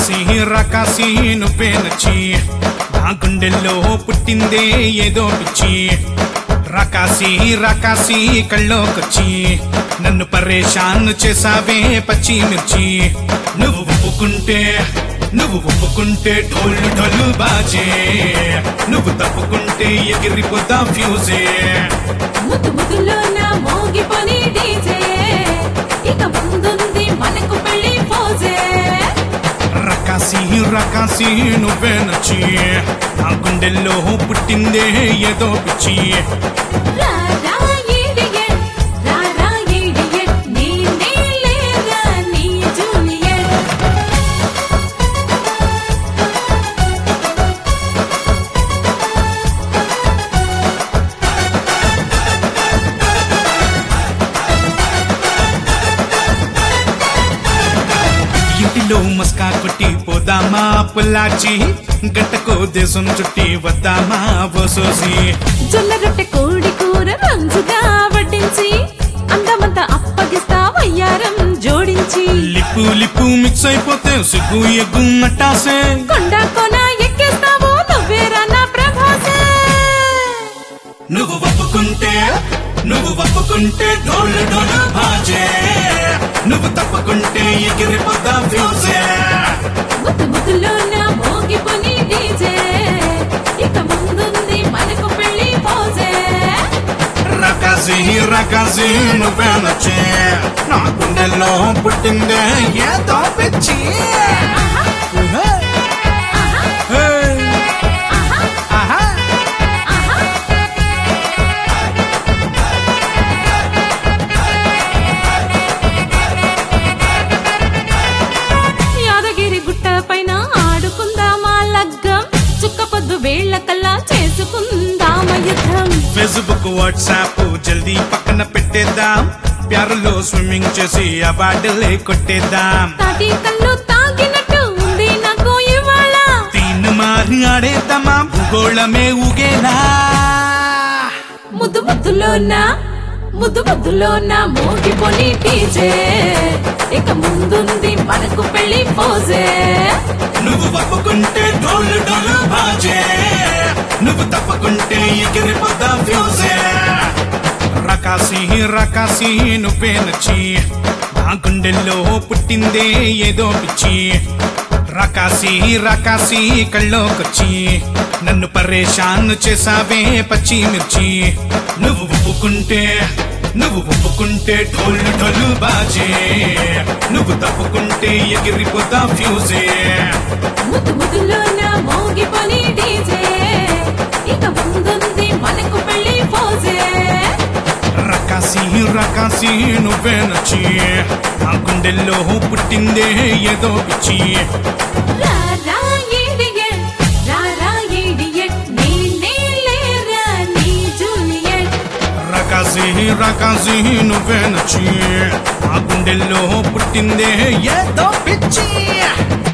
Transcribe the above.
రకాసి రకాసి నువ్వే నచ్చి నా గుండెల్లో పుట్టిందే ఏదో పిచ్చి రకాసి రకాసి కళ్ళోకొచ్చి నన్ను పరేషాన్ చేసావే పచ్చి మిర్చి నువ్వు ఒప్పుకుంటే నువ్వు ఒప్పుకుంటే ఢోలు ఢోలు బాజే నువ్వు తప్పుకుంటే ఎగిరిపోతా ఫ్యూజే ముద్దు ముద్దులో నా మోగిపోని డీజే ఇక ముందుంది మనకు పెళ్లి పోజే రకాసి రకాసి నువ్వే నచ్చి నా గుండెల్లో పుట్టిందే ఏదో పిచ్చి రా రా ఇడియట్ రా రా ఇడియట్ నేనే లేరా నీ జూనియర్ ఇంటిలో మస్కా కొట్టి పోదామా పుల్లాచి గంటకో దేశం చుట్టి వద్దామా బోసోసి జొన్న రొట్టె కోడి కూర రంజుగా వడ్డించి అందమంతా అప్పగిస్తా వయ్యారం జోడించి లిప్పు లిప్పు మిక్స్ అయిపోతే సిగ్గు ఎగ్గు మట్టాసే కొండ కొన ఎక్కేస్తావు నువ్వేరా నా ప్రభాసే నువ్వు ఒప్పుకుంటే నువ్వు ఒప్పుకుంటే డోలు డోలు బాజే నువ్వు తప్పుకుంటే ఎగిరిపోతా ఫ్యూజే ముద్దు ముద్దులో నా మోగిపోని డీజే ఇక ముందుంది మనకు పెళ్లి పోజే రకాసి రకాసి నువ్వే నచ్చే నా గుండెల్లో పుట్టిందే ఏదో పిచ్చి హే. ఆహా. యాదగిరి గుట్ట పైన ఆడుకుందామా లగ్గం చుక్క పొద్దు వేళ్ల కల్లా చేసుకుందామ యుద్ధం ఫేస్బుక్ వాట్సాప్ జల్దీ పక్కన పెట్టేద్దాం ప్యారులో స్విమ్మింగ్ చేసి అవార్డులే కొట్టేద్దాం తాటి కళ్ళు తాగినట్టు ఉంది నాకు ఇవాళ తీన్ మారి ఆడేద్దామా భూగోళమే ఊగేనా ముద్దు ముద్దులోన ముద్దు ముద్దులోన మోగిపోని టీజే ఇక ముందుంది మనకు పెళ్లి పోజే నువ్వు ఒప్పుకుంటే డోలు డోలు బాజే నువ్వు తప్పకుంటే ఎగిరిపోతా ఫ్యూజే రకాసి రకాసి నువ్వే నచ్చి నా గుండెల్లో పుట్టిందే ఏదో పిచ్చి రకాసి రకాసి కళ్ళోకొచ్చి నన్ను పరేషాన్ చేసావే పచ్చి మిర్చి నువ్వు ఒప్పుకుంటే నువ్వు ఒప్పుకుంటే ఢోలు ఢోలు బాజే నువ్వు తప్పుకుంటే ఎగిరిపోతా ఫ్యూజే ముద్దు ముద్దులోన మోగిపోని డీజే ఇక ముందుంది మనకు పెళ్లి పోజే రకాసి రకాసి నువ్వే నచ్చి నా గుండెల్లో పుట్టిందే ఏదో పిచ్చి రా రా ఇడియట్ రా రా ఇడియట్ నేనే లేరా నీ జూనియర్ రకాసి రకాసి నువ్వే నచ్చి నా గుండెల్లో పుట్టిందే ఏదో పిచ్చి